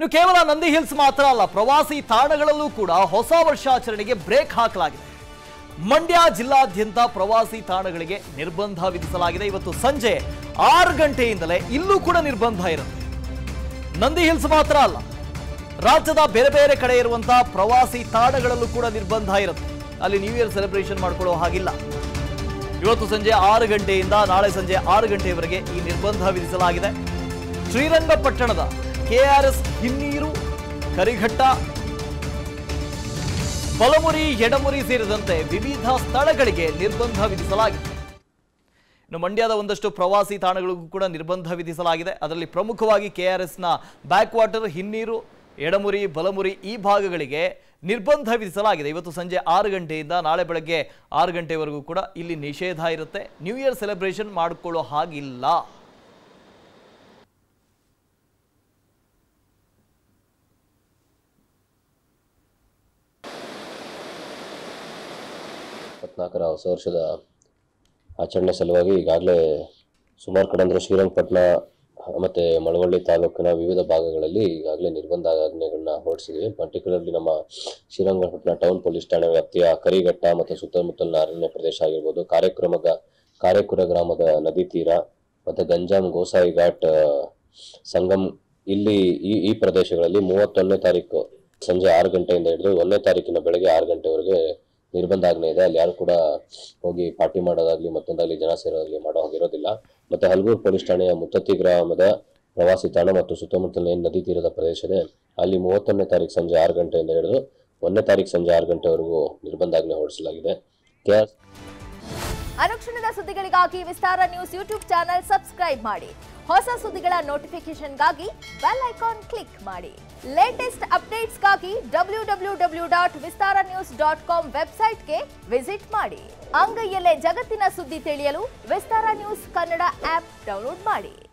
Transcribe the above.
ಇನ್ನು ಕೇವಲ ನಂದಿ ಹಿಲ್ಸ್ ಮಾತ್ರ ಅಲ್ಲ ಪ್ರವಾಸಿ ತಾಣಗಳಲ್ಲೂ ಕೂಡ ಹೊಸ ವರ್ಷಾಚರಣೆಗೆ ಬ್ರೇಕ್ ಹಾಕಲಾಗಿದೆ ಮಂಡ್ಯ ಜಿಲ್ಲಾದ್ಯಂತ ಪ್ರವಾಸಿ ತಾಣಗಳಿಗೆ ನಿರ್ಬಂಧ ವಿಧಿಸಲಾಗಿದೆ ಇವತ್ತು ಸಂಜೆ ಆರು ಗಂಟೆಯಿಂದಲೇ ಇಲ್ಲೂ ಕೂಡ ನಿರ್ಬಂಧ ಇರುತ್ತೆ ನಂದಿ ಹಿಲ್ಸ್ ಮಾತ್ರ ಅಲ್ಲ ರಾಜ್ಯದ ಬೇರೆ ಬೇರೆ ಕಡೆ ಇರುವಂತಹ ಪ್ರವಾಸಿ ತಾಣಗಳಲ್ಲೂ ಕೂಡ ನಿರ್ಬಂಧ ಇರುತ್ತೆ ಅಲ್ಲಿ ನ್ಯೂ ಇಯರ್ ಸೆಲೆಬ್ರೇಷನ್ ಮಾಡ್ಕೊಳ್ಳೋ ಹಾಗಿಲ್ಲ ಇವತ್ತು ಸಂಜೆ ಆರು ಗಂಟೆಯಿಂದ ನಾಳೆ ಸಂಜೆ ಆರು ಗಂಟೆಯವರೆಗೆ ಈ ನಿರ್ಬಂಧ ವಿಧಿಸಲಾಗಿದೆ ಶ್ರೀರಂಗಪಟ್ಟಣದ ಕೆಆರ್ಎಸ್ ಹಿನ್ನೀರು ಕರಿಘಟ್ಟ ಬಲಮುರಿ ಎಡಮುರಿ ಸೇರಿದಂತೆ ವಿವಿಧ ಸ್ಥಳಗಳಿಗೆ ನಿರ್ಬಂಧ ವಿಧಿಸಲಾಗಿದೆ ಇನ್ನು ಮಂಡ್ಯದ ಒಂದಷ್ಟು ಪ್ರವಾಸಿ ತಾಣಗಳಿಗೂ ಕೂಡ ನಿರ್ಬಂಧ ವಿಧಿಸಲಾಗಿದೆ ಅದರಲ್ಲಿ ಪ್ರಮುಖವಾಗಿ ಕೆಆರ್ಎಸ್ನ ಬ್ಯಾಕ್ ವಾಟರ್ ಹಿನ್ನೀರು ಎಡಮುರಿ ಬಲಮುರಿ ಈ ಭಾಗಗಳಿಗೆ ನಿರ್ಬಂಧ ವಿಧಿಸಲಾಗಿದೆ ಇವತ್ತು ಸಂಜೆ ಆರು ಗಂಟೆಯಿಂದ ನಾಳೆ ಬೆಳಗ್ಗೆ ಆರು ಗಂಟೆವರೆಗೂ ಕೂಡ ಇಲ್ಲಿ ನಿಷೇಧ ಇರುತ್ತೆ ನ್ಯೂ ಇಯರ್ ಸೆಲೆಬ್ರೇಷನ್ ಮಾಡಿಕೊಳ್ಳೋ ಹಾಗಿಲ್ಲ ಇಪ್ಪತ್ನಾಲ್ಕರ ಹೊಸ ವರ್ಷದ ಆಚರಣೆ ಸಲುವಾಗಿ ಈಗಾಗಲೇ ಸುಮಾರು ಕಡೆ ಅಂದರೆ ಶ್ರೀರಂಗಪಟ್ಟಣ ಮತ್ತು ಮಳವಳ್ಳಿ ತಾಲೂಕಿನ ವಿವಿಧ ಭಾಗಗಳಲ್ಲಿ ಈಗಾಗಲೇ ನಿರ್ಬಂಧಾಜ್ಞೆಗಳನ್ನ ಹೊರಡಿಸಿದ್ವಿ ಪರ್ಟಿಕ್ಯುಲರ್ಲಿ ನಮ್ಮ ಶ್ರೀರಂಗಪಟ್ಟಣ ಟೌನ್ ಪೊಲೀಸ್ ಠಾಣೆ ವ್ಯಾಪ್ತಿಯ ಕರಿಘಟ್ಟ ಮತ್ತು ಸುತ್ತಮುತ್ತಲಿನ ಅರಣ್ಯ ಪ್ರದೇಶ ಆಗಿರ್ಬೋದು ಕಾರ್ಯಕ್ರಮದ ಕಾರ್ಯಕುರ ಗ್ರಾಮದ ನದಿ ತೀರ ಮತ್ತು ಗಂಜಾಂ ಗೋಸಾಯಿ ಘಾಟ್ ಆ, ಸಂಗಮ್ ಇಲ್ಲಿ ಈ ಈ ಪ್ರದೇಶಗಳಲ್ಲಿ ಮೂವತ್ತೊಂದನೇ ತಾರೀಕು ಸಂಜೆ ಆರು ಗಂಟೆಯಿಂದ ಹಿಡಿದು ಒಂದನೇ ತಾರೀಕಿನ ಬೆಳಗ್ಗೆ ಆರು ಗಂಟೆವರೆಗೆ ನಿರ್ಬಂಧಾಜ್ಞೆ ಇದೆ ಅಲ್ಲಿ ಯಾರು ಕೂಡ ಹೋಗಿ ಪಾರ್ಟಿ ಮಾಡೋದಾಗ್ಲಿ ಮತ್ತೊಂದಾಗ್ಲಿ ಜನ ಸೇರೋದಾಗ್ಲಿ ಮಾಡೋ ಹಾಗಿರೋದಿಲ್ಲ ಮತ್ತೆ ಹಲಗೂರು ಪೊಲೀಸ್ ಠಾಣೆಯ ಮುತ್ತತ್ತಿ ಗ್ರಾಮದ ಪ್ರವಾಸಿ ತಾಣ ಮತ್ತು ಸುತ್ತಮುತ್ತಲಿನ ಏನು ನದಿ ತೀರದ ಪ್ರದೇಶ ಇದೆ ಅಲ್ಲಿ ಮೂವತ್ತೊಂದನೇ ತಾರೀಕು ಸಂಜೆ ಆರು ಗಂಟೆಯಿಂದ ಹಿಡಿದು ಒಂದನೇ ತಾರೀಕು ಸಂಜೆ ಆರು ಗಂಟೆವರೆಗೂ ನಿರ್ಬಂಧಾಜ್ಞೆ ಹೊರಡಿಸಲಾಗಿದೆ ಕೆ ಆರ್ ಅನುಕ್ಷಣದ ಸುದ್ದಿಗಳಿಗಾಗಿ Vistara news YouTube channel subscribe ಮಾಡಿ ಹೊಸ ಸುದ್ದಿಗಳ ನೋಟಿಫಿಕೇಶನ್ಗಾಗಿ ಬೆಲ್ ಐಕಾನ್ ಕ್ಲಿಕ್ ಮಾಡಿ ಲೇಟೆಸ್ಟ್ ಅಪ್ಡೇಟ್ಸ್ಗಾಗಿ W W W dot Vistara news dot com ವೆಬ್ಸೈಟ್ಗೆ ವಿಸಿಟ್ ಮಾಡಿ ಅಂಗೈಯಲ್ಲೇ ಜಗತ್ತಿನ ಸುದ್ದಿ ತಿಳಿಯಲು Vistara news Kannada app download ಮಾಡಿ